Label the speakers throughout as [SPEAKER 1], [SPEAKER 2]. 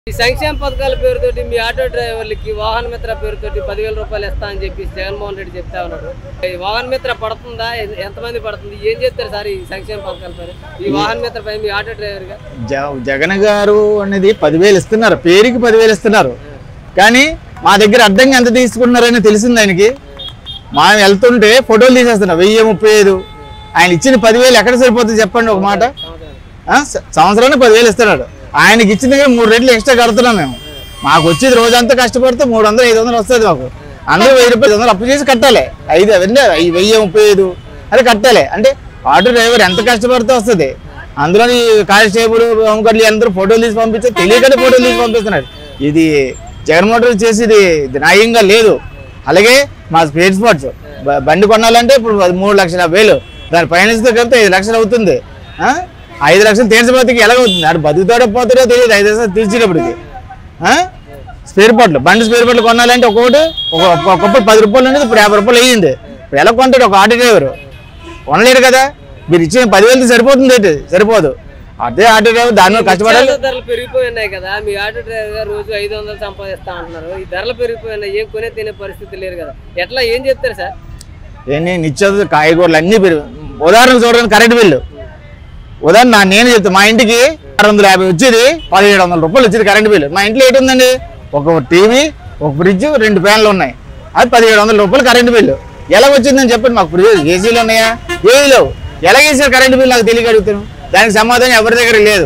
[SPEAKER 1] ఈ సంక్షేమ పథకాల పేరుతోటి మీ ఆటో డ్రైవర్లకి వాహన మిత్ర పేరుతోటి పదివేల రూపాయలు ఇస్తా అని చెప్పి జగన్మోహన్ రెడ్డి చెప్తా ఉన్నాడు ఈ వాహన మిత్ర పడుతుందా ఎ- ఎంతమంది పడుతుంది ఏం చేస్తారు సార్ ఈ సంక్షేమ పథకాల పైన ఈ వాహన మిత్ర పై మీ ఆటో డ్రైవర్ గా
[SPEAKER 2] జ- జగన్ గారు అనేది పదివేలు ఇస్తున్నారు పేరుకి పదివేలు ఇస్తున్నారు కానీ మా దగ్గర అడ్డంగా ఎంత తీసుకుంటున్నారని తెలిసింది ఆయనకి మా వెళ్తుంటే ఫోటోలు తీసేస్తున్నారు వెయ్యి ముప్పై ఐదు ఆయన ఇచ్చిన పదివేలు ఎక్కడ సరిపోతుంది చెప్పండి ఒక మాట ఆ, స- సంవత్సరానికి పదివేలు ఇస్తున్నాడు ఆయనకి ఇచ్చిన దగ్గర మూడు రెట్లు ఎక్స్ట్రా కడుతున్నాం మేము మాకు వచ్చేది రోజంతా కష్టపడితే మూడు వందలు ఐదు వందలు వస్తుంది మాకు అందరూ వెయ్యి రూపాయలు ఐదు వందలు అప్పు చేసి కట్టాలి ఐదు అవన్నీ ఐ- వెయ్యి ముప్పై ఐదు అది కట్టాలి అంటే ఆటో డ్రైవర్ ఎంత కష్టపడితే వస్తుంది అందులో ఈ కానిస్టేబుల్ హోంకర్లు అందరూ ఫోటోలు తీసి పంపించి తెలియకనే ఫోటోలు తీసి పంపిస్తున్నారు ఇది జగన్మోహన్ రెడ్డి చేసేది ఇది న్యాయంగా లేదు అలాగే మా స్పేర్ స్పాట్స్ బ- బండి కొనాలంటే ఇప్పుడు అది మూడు లక్షల వేలు దాని ఫైనాన్స్ కలిపితే ఐదు లక్షలు అవుతుంది ఆ? ఐదు లక్షలు తీర్చబోతుకి ఎలాగవుతుంది అటు బతుకుతాడో పోతాడో తెలియదు ఐదు లక్షలు తీర్చేటప్పటికి ఆ? స్పేర్ పార్ట్లు బండి స్పేర్ పార్ట్లు కొనాలంటే ఒక్కొక్కటి ఒక ఒకప్పుడు పది రూపాయలు ఉండేది ఇప్పుడు యాభై రూపాయలు అయ్యింది ఇప్పుడు ఎలా కొంటాడు ఒక ఆటో డ్రైవర్ కొనలేడు కదా మీరు ఇచ్చిన పదివేలతో సరిపోతుంది ఏంటి సరిపోదు అదే ఆటో డ్రైవర్ దాని మీద కష్టపడాలి
[SPEAKER 1] నిత్యావసర ధరలు పెరిగిపోయి ఉన్నాయి కదా మీ ఆటో డ్రైవర్ గారు రోజు ఐదు వందలు సంపాదిస్తా అంటున్నారు ఈ ధరలు పెరిగిపోయి ఉన్నాయి ఏం కొనే తినే పరిస్థితి లేరు కదా ఎట్లా ఏం చెప్తారు సార్
[SPEAKER 2] ఏంటి నిత్యావసర కాయగూరలు అన్నీ పెరుగు ఉదాహరణకు చూడండి కరెంట్ బిల్లు ఉదాహరణ నా నేను చెప్తాను మా ఇంటికి ఆరు వందల యాభై వచ్చేది పదిహేడు వందల రూపాయలు వచ్చేది కరెంట్ బిల్లు మా ఇంట్లో ఏంటి ఉందండి ఒక టీవీ ఒక ఫ్రిడ్జ్ రెండు ఫ్యాన్లు ఉన్నాయి అది పదిహేడు వందల రూపాయలు కరెంట్ బిల్లు ఎలా వచ్చిందని చెప్పండి మాకు ఫ్రిడ్జ్ ఏసీలు ఉన్నాయా ఏవి లేవు ఎలా వేసారు కరెంట్ బిల్లు నాకు తెలియక అడుగుతాను దానికి సమాధానం ఎవరి దగ్గర లేదు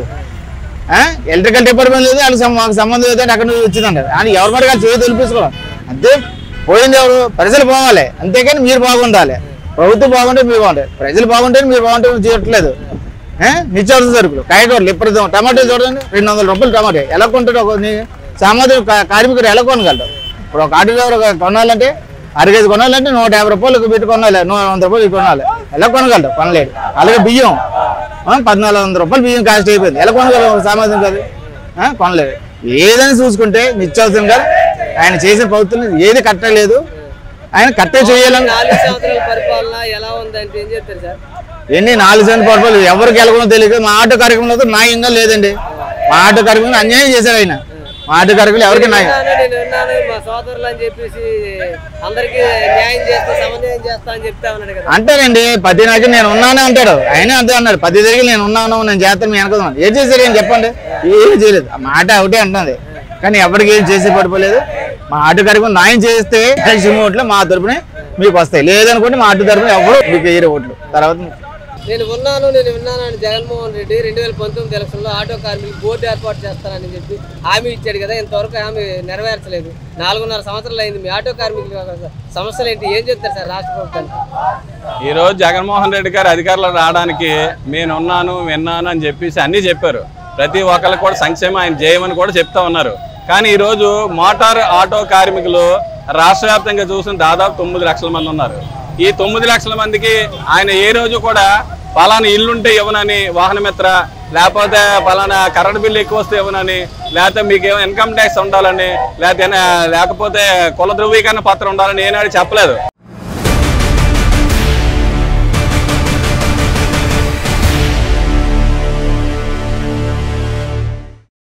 [SPEAKER 2] ఆ? ఎలక్ట్రికల్ డిపార్ట్మెంట్ లేదు వాళ్ళకి సం- మాకు సంబంధం లేదంటే అక్కడ నుంచి వచ్చిందంటారు అని ఎవరి మరి చేయి తెలిపించుకోవాలి అంతే పోయింది ఎవరు ప్రజలు బాగాలి అంతేకాని మీరు బాగుండాలి ప్రభుత్వం బాగుంటే మీరు బాగుంటారు ప్రజలు బాగుంటే మీరు బాగుంటే చేయట్లేదు ఆ? నిత్యావసర సరుకులు కాయగూరలు ఇప్పుడు టమాటో చూడండి రెండు వందల రూపాయలు టమాటో ఎలా కొంటాడు ఒక నీ- సామాజిక కా- కార్మికుడు ఎలా కొనగలడు ఇప్పుడు ఒక ఆటో డ్రైవర్ ఒక కొనాలంటే అరగేది కొనాలంటే నూట యాభై రూపాయలకు పెట్టి కొనాలి నూట వంద రూపాయలు కొనాలి ఎలా కొనగలడు కొనలేడు అలాగే బియ్యం ఆ, పద్నాలుగు వందల రూపాయలు బియ్యం కాస్ట్ అయిపోయింది ఎలా కొనగలరు ఒక సామాజిక కాదు ఆ, కొనలేదు ఏదైనా చూసుకుంటే నిత్యావసరంగా ఆయన చేసిన ప్రభుత్వం ఏది కట్టలేదు ఆయన కట్టే చేయాలని
[SPEAKER 1] నాలుగు సంవత్సరాల పరిపాలన ఎలా ఉందంటే ఏం చెప్తారు సార్
[SPEAKER 2] ఎన్ని నాలుగు సెంట్ పర్పలు ఎవరికి వెళ్ళకుండా తెలియదు మా ఆటో కార్యక్రమంలో న్యాయంగా లేదండి మా ఆటో కార్యక్రమం అన్యాయం చేశారు ఆయన మా ఆటో కార్యక్రమం ఎవరికి న్యాయం
[SPEAKER 1] విన్నాను, నేను విన్నాను మా సోదరులు అని చెప్పేసి అందరికి న్యాయం చేస్తా సమన్వయం చేస్తా అని చెప్తా ఉన్నాడు కదా
[SPEAKER 2] అంటారండి పది నాకు నేను ఉన్నానే అంటాడు ఆయన అంతే అన్నాడు పది తిరిగి నేను ఉన్నాను నేను చేస్తాను మీ వెనక ఏం చేశారు ఏం చెప్పండి ఏం చేయలేదు ఆ మాట ఒకటే అంటుంది కానీ ఎవరికి ఏం చేసే పడిపోలేదు మా ఆటో కార్యక్రమం న్యాయం చేస్తే ఎలక్షన్ ఓట్లు మా తరపునే మీకు వస్తాయి లేదనుకోండి మా ఆటో తరపున ఎవరు మీకు వేరే ఓట్లు తర్వాత
[SPEAKER 1] నేను ఉన్నాను నేను విన్నాను అని జగన్మోహన్ రెడ్డి రెండు వేల పంతొమ్మిది ఎలక్షన్లో ఆటో కార్మికులు బోర్డు ఏర్పాటు చేస్తానని చెప్పి హామీ ఇచ్చాడు కదా ఇంతవరకు హామీ నెరవేర్చలేదు నాలుగున్నర సంవత్సరాలు అయింది మీ ఆటో కార్మికుల సమస్యలు ఏంటి ఏం చెప్తారు సార్ రాష్ట్ర ప్రభుత్వానికి
[SPEAKER 3] ఈ రోజు జగన్మోహన్ రెడ్డి గారు అధికారంలో రావడానికి నేను ఉన్నాను విన్నాను అని చెప్పేసి అన్నీ చెప్పారు ప్రతి ఒక్కరికి కూడా సంక్షేమం ఆయన చేయమని కూడా చెప్తా ఉన్నారు కానీ ఈ రోజు మోటార్ ఆటో కార్మికులు రాష్ట్ర వ్యాప్తంగా చూసిన దాదాపు తొమ్మిది లక్షల మంది ఉన్నారు ఈ తొమ్మిది లక్షల మందికి ఆయన ఏ రోజు కూడా పలానా ఇల్లుంటే ఇవ్వనని వాహనమిత్ర లేకపోతే పలానా కరెంట్ బిల్లు ఎక్కువ వస్తే ఇవ్వనని లేకపోతే మీకు ఏమో ఇన్కమ్ ట్యాక్స్ ఉండాలని లేకపోతే లేకపోతే కుల ధృవీకరణ పత్రం ఉండాలని ఏనాడు చెప్పలేదు